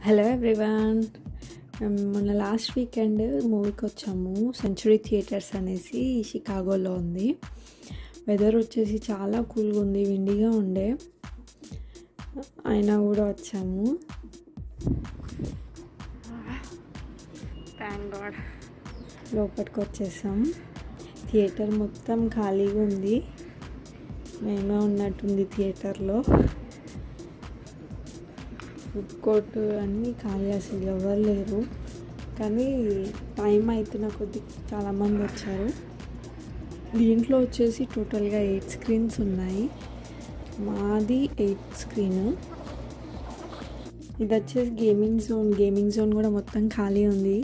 hello everyone మేము మొన్న last weekend మూవీకి వచ్చాము సెంచురీ థియేటర్స్ అనేసి షికాగోలో ఉంది వెదర్ వచ్చేసి చాలా కూల్గా ఉంది విండిగా ఉండే అయినా కూడా వచ్చాము థ్యాంక్ గాడ్ లోపలికి వచ్చేసాం థియేటర్ మొత్తం ఖాళీగా ఉంది మేమే ఉన్నట్టుంది థియేటర్లో ఫుడ్ కోర్ట్ అన్నీ ఖాళీ అసలు ఎవరు లేరు కానీ టైం అవుతున్న కొద్ది చాలామంది వచ్చారు దీంట్లో వచ్చేసి టోటల్గా ఎయిట్ స్క్రీన్స్ ఉన్నాయి మాది ఎయిట్ స్క్రీన్ ఇది వచ్చేసి గేమింగ్ జోన్ గేమింగ్ జోన్ కూడా మొత్తం ఖాళీ ఉంది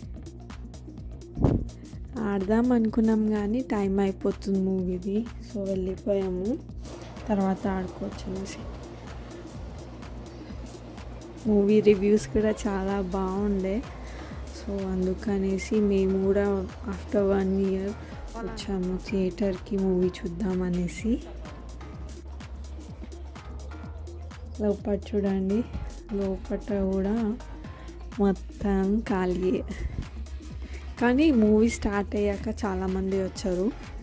ఆడదాం అనుకున్నాం కానీ టైం అయిపోతుంది మూవీది సో వెళ్ళిపోయాము తర్వాత ఆడుకోవచ్చు అనేసి మూవీ రివ్యూస్ కూడా చాలా బాగుండే సో అందుకనేసి మేము కూడా ఆఫ్టర్ వన్ ఇయర్ వచ్చాము థియేటర్కి మూవీ చూద్దాం అనేసి లోపల చూడండి లోపల కూడా మొత్తం ఖాళీ కానీ మూవీ స్టార్ట్ అయ్యాక చాలామంది వచ్చారు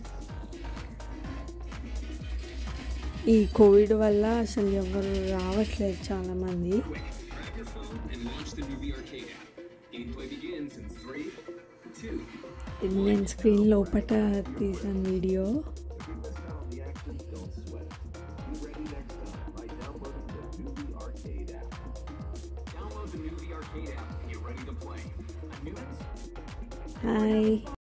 ఈ కోవిడ్ వల్ల అసలు ఎవరు రావట్లేదు చాలామంది ఇది నేను స్క్రీన్ లోపల తీసిన వీడియో హాయ్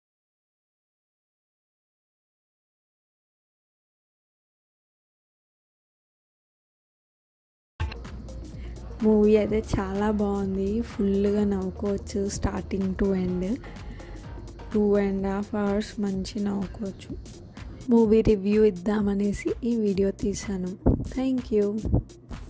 మూవీ అయితే చాలా బాగుంది ఫుల్గా నవ్వుకోవచ్చు starting to end two and half hours మంచి నవ్వుకోవచ్చు మూవీ రివ్యూ ఇద్దామనేసి ఈ వీడియో తీశాను థ్యాంక్ యూ